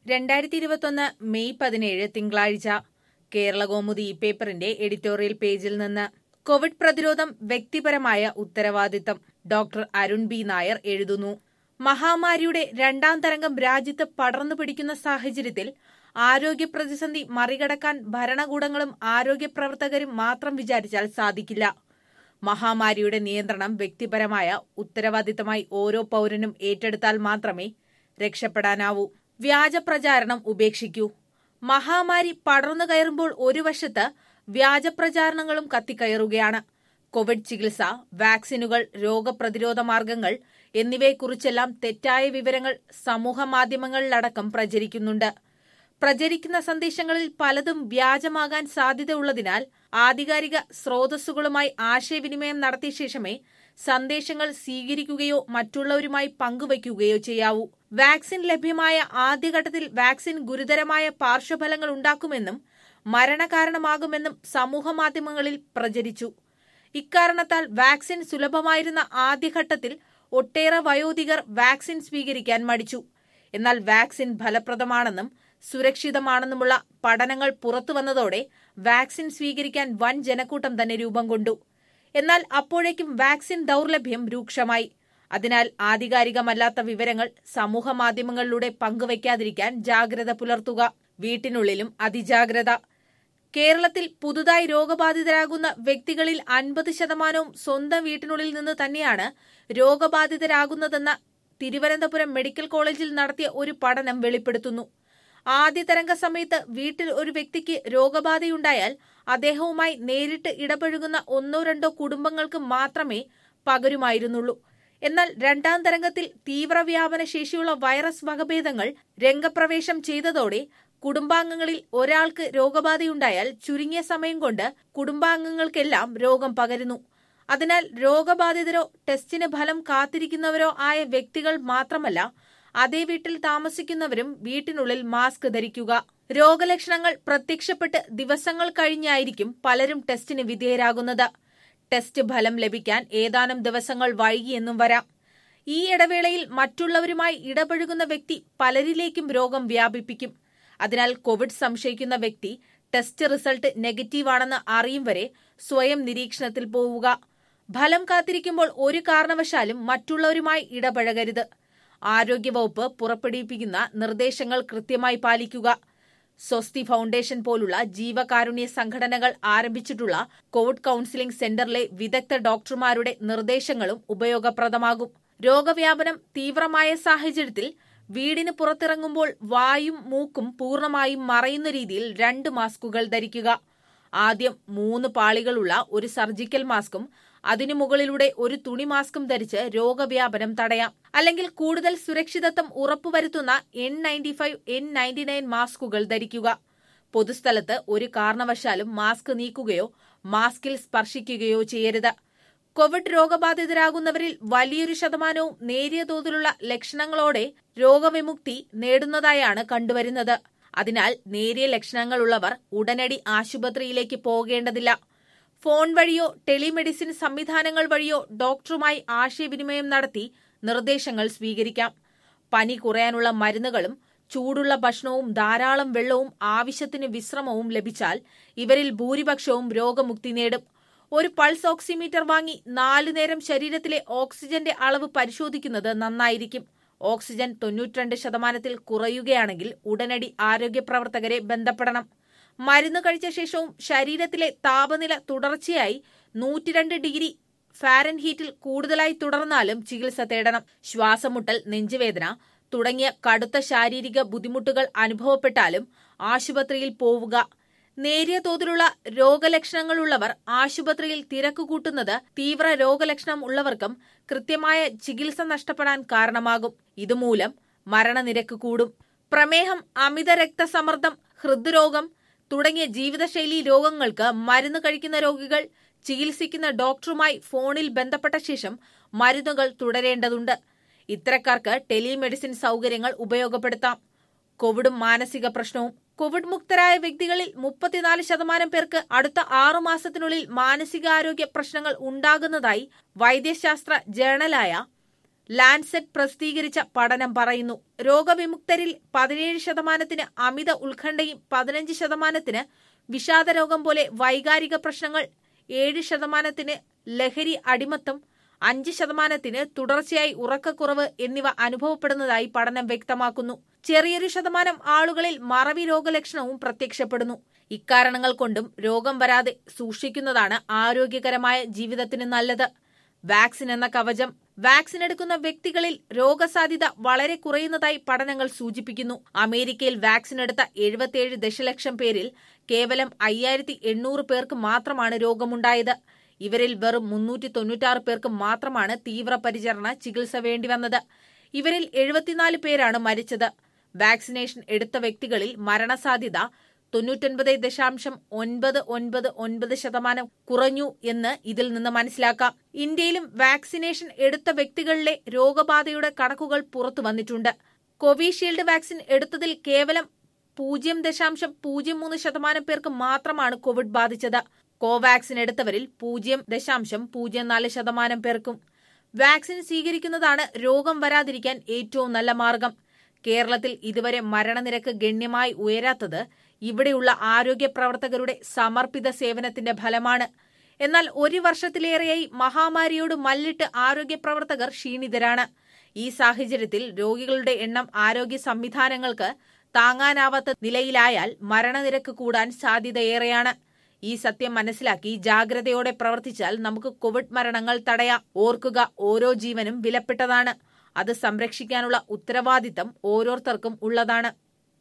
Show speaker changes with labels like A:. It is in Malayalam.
A: രണ്ടായിരത്തി ഇരുപത്തൊന്ന് മെയ് പതിനേഴ് തിങ്കളാഴ്ച കേരളകൗമുദി ഈ പേപ്പറിന്റെ എഡിറ്റോറിയൽ പേജിൽ നിന്ന് കോവിഡ് പ്രതിരോധം വ്യക്തിപരമായ ഉത്തരവാദിത്തം ഡോക്ടർ അരുൺ ബി നായർ എഴുതുന്നു മഹാമാരിയുടെ രണ്ടാം തരംഗം രാജ്യത്ത് പടർന്നു പിടിക്കുന്ന സാഹചര്യത്തിൽ ആരോഗ്യ പ്രതിസന്ധി മറികടക്കാൻ ഭരണകൂടങ്ങളും ആരോഗ്യ പ്രവർത്തകരും മാത്രം വിചാരിച്ചാൽ സാധിക്കില്ല മഹാമാരിയുടെ നിയന്ത്രണം വ്യക്തിപരമായ ഉത്തരവാദിത്തമായി ഓരോ പൌരനും ഏറ്റെടുത്താൽ മാത്രമേ രക്ഷപ്പെടാനാവൂ വ്യാജ പ്രചാരണം ഉപേക്ഷിക്കൂ മഹാമാരി പടർന്നു കയറുമ്പോൾ ഒരു വശത്ത് വ്യാജ പ്രചാരണങ്ങളും കത്തിക്കയറുകയാണ് കോവിഡ് ചികിത്സ വാക്സിനുകൾ രോഗപ്രതിരോധ മാർഗങ്ങൾ എന്നിവയെക്കുറിച്ചെല്ലാം തെറ്റായ വിവരങ്ങൾ സമൂഹമാധ്യമങ്ങളിലടക്കം പ്രചരിക്കുന്നുണ്ട് പ്രചരിക്കുന്ന സന്ദേശങ്ങളിൽ പലതും വ്യാജമാകാൻ സാധ്യതയുള്ളതിനാൽ ആധികാരിക സ്രോതസ്സുകളുമായി ആശയവിനിമയം നടത്തിയ ശേഷമേ സന്ദേശങ്ങൾ സ്വീകരിക്കുകയോ മറ്റുള്ളവരുമായി പങ്കുവയ്ക്കുകയോ ചെയ്യാവൂ വാക്സിൻ ലഭ്യമായ ആദ്യഘട്ടത്തിൽ വാക്സിൻ ഗുരുതരമായ പാർശ്വഫലങ്ങൾ ഉണ്ടാക്കുമെന്നും മരണകാരണമാകുമെന്നും സമൂഹമാധ്യമങ്ങളിൽ പ്രചരിച്ചു ഇക്കാരണത്താൽ വാക്സിൻ സുലഭമായിരുന്ന ആദ്യഘട്ടത്തിൽ ഒട്ടേറെ വയോധികർ വാക്സിൻ സ്വീകരിക്കാൻ മടിച്ചു എന്നാൽ വാക്സിൻ ഫലപ്രദമാണെന്നും സുരക്ഷിതമാണെന്നുമുള്ള പഠനങ്ങൾ പുറത്തുവന്നതോടെ വാക്സിൻ സ്വീകരിക്കാൻ വൻ ജനക്കൂട്ടം തന്നെ രൂപം കൊണ്ടു എന്നാൽ അപ്പോഴേക്കും വാക്സിൻ ദൌർലഭ്യം രൂക്ഷമായി അതിനാൽ ആധികാരികമല്ലാത്ത വിവരങ്ങൾ സമൂഹമാധ്യമങ്ങളിലൂടെ പങ്കുവയ്ക്കാതിരിക്കാൻ ജാഗ്രത പുലർത്തുക വീട്ടിനുള്ളിലും അതിജാഗ്രത കേരളത്തിൽ പുതുതായി രോഗബാധിതരാകുന്ന വ്യക്തികളിൽ അൻപത് ശതമാനവും സ്വന്തം വീട്ടിനുള്ളിൽ നിന്ന് തന്നെയാണ് രോഗബാധിതരാകുന്നതെന്ന തിരുവനന്തപുരം മെഡിക്കൽ കോളേജിൽ നടത്തിയ ഒരു പഠനം വെളിപ്പെടുത്തുന്നു ആദ്യ തരംഗ സമയത്ത് വീട്ടിൽ ഒരു വ്യക്തിക്ക് രോഗബാധയുണ്ടായാൽ അദ്ദേഹവുമായി നേരിട്ട് ഇടപഴകുന്ന ഒന്നോ രണ്ടോ കുടുംബങ്ങൾക്ക് മാത്രമേ പകരുമായിരുന്നുള്ളൂ എന്നാൽ രണ്ടാം തരംഗത്തിൽ തീവ്രവ്യാപന ശേഷിയുള്ള വൈറസ് വകഭേദങ്ങൾ രംഗപ്രവേശം ചെയ്തതോടെ കുടുംബാംഗങ്ങളിൽ ഒരാൾക്ക് രോഗബാധയുണ്ടായാൽ ചുരുങ്ങിയ സമയം കൊണ്ട് കുടുംബാംഗങ്ങൾക്കെല്ലാം രോഗം പകരുന്നു അതിനാൽ രോഗബാധിതരോ ടെസ്റ്റിന് ഫലം കാത്തിരിക്കുന്നവരോ ആയ വ്യക്തികൾ മാത്രമല്ല അതേ വീട്ടിൽ താമസിക്കുന്നവരും വീട്ടിനുള്ളിൽ മാസ്ക് ധരിക്കുക രോഗലക്ഷണങ്ങൾ പ്രത്യക്ഷപ്പെട്ട് ദിവസങ്ങൾ കഴിഞ്ഞായിരിക്കും പലരും ടെസ്റ്റിന് വിധേയരാകുന്നത് ടെസ്റ്റ് ഫലം ലഭിക്കാൻ ഏതാനും ദിവസങ്ങൾ വൈകിയെന്നും വരാം ഈ ഇടവേളയിൽ മറ്റുള്ളവരുമായി ഇടപഴകുന്ന വ്യക്തി പലരിലേക്കും രോഗം വ്യാപിപ്പിക്കും അതിനാൽ കോവിഡ് സംശയിക്കുന്ന വ്യക്തി ടെസ്റ്റ് റിസൾട്ട് നെഗറ്റീവാണെന്ന് അറിയും വരെ സ്വയം നിരീക്ഷണത്തിൽ പോവുക ഫലം കാത്തിരിക്കുമ്പോൾ ഒരു കാരണവശാലും മറ്റുള്ളവരുമായി ഇടപഴകരുത് ആരോഗ്യവകുപ്പ് പുറപ്പെടുവിപ്പിക്കുന്ന നിർദ്ദേശങ്ങൾ കൃത്യമായി പാലിക്കുക സ്വസ്തി ഫൗണ്ടേഷൻ പോലുള്ള ജീവകാരുണ്യ സംഘടനകൾ ആരംഭിച്ചിട്ടുള്ള കോവിഡ് കൌൺസിലിംഗ് സെന്ററിലെ വിദഗ്ധ ഡോക്ടർമാരുടെ നിർദ്ദേശങ്ങളും ഉപയോഗപ്രദമാകും രോഗവ്യാപനം തീവ്രമായ സാഹചര്യത്തിൽ വീടിന് പുറത്തിറങ്ങുമ്പോൾ വായും മൂക്കും പൂർണ്ണമായും മറയുന്ന രീതിയിൽ രണ്ട് മാസ്കുകൾ ധരിക്കുക ആദ്യം മൂന്ന് പാളികളുള്ള ഒരു സർജിക്കൽ മാസ്കും അതിനു മുകളിലൂടെ ഒരു തുണി മാസ്കും ധരിച്ച് രോഗവ്യാപനം തടയാം അല്ലെങ്കിൽ കൂടുതൽ സുരക്ഷിതത്വം ഉറപ്പുവരുത്തുന്ന N ninety five N ninety nine മാസ്കുകൾ ധരിക്കുക പൊതുസ്ഥലത്ത് ഒരു കാരണവശാലും മാസ്ക് നീക്കുകയോ മാസ്കിൽ സ്പർശിക്കുകയോ ചെയ്യരുത് കോവിഡ് രോഗബാധിതരാകുന്നവരിൽ വലിയൊരു ശതമാനവും നേരിയ തോതിലുള്ള ലക്ഷണങ്ങളോടെ രോഗവിമുക്തി നേടുന്നതായാണ് കണ്ടുവരുന്നത് അതിനാൽ നേരിയ ലക്ഷണങ്ങളുള്ളവർ ഉടനടി ആശുപത്രിയിലേക്ക് പോകേണ്ടതില്ല ഫോൺ വഴിയോ ടെലിമെഡിസിൻ സംവിധാനങ്ങൾ വഴിയോ ഡോക്ടറുമായി ആശയവിനിമയം നടത്തി നിർദ്ദേശങ്ങൾ സ്വീകരിക്കാം പനി കുറയാനുള്ള മരുന്നുകളും ചൂടുള്ള ഭക്ഷണവും ധാരാളം വെള്ളവും ആവശ്യത്തിന് വിശ്രമവും ലഭിച്ചാൽ ഇവരിൽ ഭൂരിപക്ഷവും രോഗമുക്തി നേടും ഒരു പൾസ് ഓക്സിമീറ്റർ വാങ്ങി നാലു നേരം ശരീരത്തിലെ ഓക്സിജന്റെ അളവ് പരിശോധിക്കുന്നത് നന്നായിരിക്കും ഓക്സിജൻ തൊണ്ണൂറ്റിരണ്ട് ശതമാനത്തിൽ കുറയുകയാണെങ്കിൽ ഉടനടി ആരോഗ്യ പ്രവർത്തകരെ ബന്ധപ്പെടണം മരുന്ന് കഴിച്ച ശേഷവും ശരീരത്തിലെ താപനില തുടർച്ചയായി നൂറ്റിരണ്ട് ഡിഗ്രി ഫാരൻഹീറ്റിൽ കൂടുതലായി തുടർന്നാലും ചികിത്സ തേടണം ശ്വാസമുട്ടൽ നെഞ്ചുവേദന തുടങ്ങിയ കടുത്ത ശാരീരിക ബുദ്ധിമുട്ടുകൾ അനുഭവപ്പെട്ടാലും ആശുപത്രിയിൽ പോവുക നേരിയ തോതിലുള്ള രോഗലക്ഷണങ്ങളുള്ളവർ ആശുപത്രിയിൽ തിരക്ക് കൂട്ടുന്നത് തീവ്ര രോഗലക്ഷണം ഉള്ളവർക്കും കൃത്യമായ ചികിത്സ നഷ്ടപ്പെടാൻ കാരണമാകും ഇതുമൂലം മരണനിരക്ക് കൂടും പ്രമേഹം അമിത രക്തസമ്മർദ്ദം ഹൃദ്രോഗം തുടങ്ങിയ ജീവിതശൈലി രോഗങ്ങൾക്ക് മരുന്ന് കഴിക്കുന്ന രോഗികൾ ചികിത്സിക്കുന്ന ഡോക്ടറുമായി ഫോണിൽ ബന്ധപ്പെട്ട ശേഷം മരുന്നുകൾ തുടരേണ്ടതുണ്ട് ഇത്തരക്കാർക്ക് ടെലിമെഡിസിൻ സൗകര്യങ്ങൾ ഉപയോഗപ്പെടുത്താം കോവിഡും മാനസിക പ്രശ്നവും കോവിഡ് മുക്തരായ വ്യക്തികളിൽ മുപ്പത്തിനാല് ശതമാനം പേർക്ക് അടുത്ത ആറു മാസത്തിനുള്ളിൽ മാനസികാരോഗ്യ പ്രശ്നങ്ങൾ ഉണ്ടാകുന്നതായി വൈദ്യശാസ്ത്ര ജേണലായ ലാൻസെറ്റ് പ്രസിദ്ധീകരിച്ച പഠനം പറയുന്നു രോഗവിമുക്തരിൽ പതിനേഴ് ശതമാനത്തിന് അമിത ഉത്കണ്ഠയും പതിനഞ്ച് ശതമാനത്തിന് വിഷാദരോഗം പോലെ വൈകാരിക പ്രശ്നങ്ങൾ ഏഴ് ശതമാനത്തിന് ലഹരി അടിമത്തം അഞ്ച് ശതമാനത്തിന് തുടർച്ചയായി ഉറക്കക്കുറവ് എന്നിവ അനുഭവപ്പെടുന്നതായി പഠനം വ്യക്തമാക്കുന്നു ചെറിയൊരു ശതമാനം ആളുകളിൽ മറവി രോഗലക്ഷണവും പ്രത്യക്ഷപ്പെടുന്നു ഇക്കാരണങ്ങൾ കൊണ്ടും രോഗം വരാതെ സൂക്ഷിക്കുന്നതാണ് ആരോഗ്യകരമായ ജീവിതത്തിന് നല്ലത് വാക്സിൻ എന്ന കവചം വാക്സിൻ എടുക്കുന്ന വ്യക്തികളിൽ രോഗസാധ്യത വളരെ കുറയുന്നതായി പഠനങ്ങൾ സൂചിപ്പിക്കുന്നു അമേരിക്കയിൽ വാക്സിൻ എടുത്ത എഴുപത്തിയേഴ് ദശലക്ഷം പേരിൽ കേവലം അയ്യായിരത്തി എണ്ണൂറ് പേർക്ക് മാത്രമാണ് രോഗമുണ്ടായത് ഇവരിൽ വെറും മുന്നൂറ്റി തൊണ്ണൂറ്റാറ് പേർക്ക് മാത്രമാണ് തീവ്രപരിചരണ ചികിത്സ വേണ്ടിവന്നത് ഇവരിൽ എഴുപത്തിനാല് പേരാണ് മരിച്ചത് വാക്സിനേഷൻ എടുത്ത വ്യക്തികളിൽ മരണസാധ്യത തൊണ്ണൂറ്റൊൻപത് ദശാംശം ഒൻപത് ഒൻപത് ഒൻപത് ശതമാനം കുറഞ്ഞു എന്ന് ഇതിൽ നിന്ന് മനസ്സിലാക്കാം ഇന്ത്യയിലും വാക്സിനേഷൻ എടുത്ത വ്യക്തികളിലെ രോഗബാധയുടെ കണക്കുകൾ പുറത്തു വന്നിട്ടുണ്ട് കോവിഷീൽഡ് വാക്സിൻ എടുത്തതിൽ കേവലം പൂജ്യം ദശാംശം പൂജ്യം മൂന്ന് ശതമാനം പേർക്ക് മാത്രമാണ് കോവിഡ് ബാധിച്ചത് കോവാക്സിൻ എടുത്തവരിൽ പൂജ്യം ദശാംശം പൂജ്യം നാല് ശതമാനം പേർക്കും വാക്സിൻ സ്വീകരിക്കുന്നതാണ് രോഗം വരാതിരിക്കാൻ ഏറ്റവും നല്ല മാർഗം കേരളത്തിൽ ഇതുവരെ മരണനിരക്ക് ഗണ്യമായി ഉയരാത്തത് ഇവിടെയുള്ള ആരോഗ്യ പ്രവർത്തകരുടെ സമർപ്പിത സേവനത്തിന്റെ ഫലമാണ് എന്നാൽ ഒരു വർഷത്തിലേറെയായി മഹാമാരിയോട് മല്ലിട്ട് ആരോഗ്യ പ്രവർത്തകർ ക്ഷീണിതരാണ് ഈ സാഹചര്യത്തിൽ രോഗികളുടെ എണ്ണം ആരോഗ്യ സംവിധാനങ്ങൾക്ക് താങ്ങാനാവാത്ത നിലയിലായാൽ മരണനിരക്ക് കൂടാൻ സാധ്യതയേറെയാണ് ഈ സത്യം മനസ്സിലാക്കി ജാഗ്രതയോടെ പ്രവർത്തിച്ചാൽ നമുക്ക് കോവിഡ് മരണങ്ങൾ തടയാം ഓർക്കുക ഓരോ ജീവനും വിലപ്പെട്ടതാണ് അത് സംരക്ഷിക്കാനുള്ള ഉത്തരവാദിത്തം ഓരോരുത്തർക്കും ഉള്ളതാണ്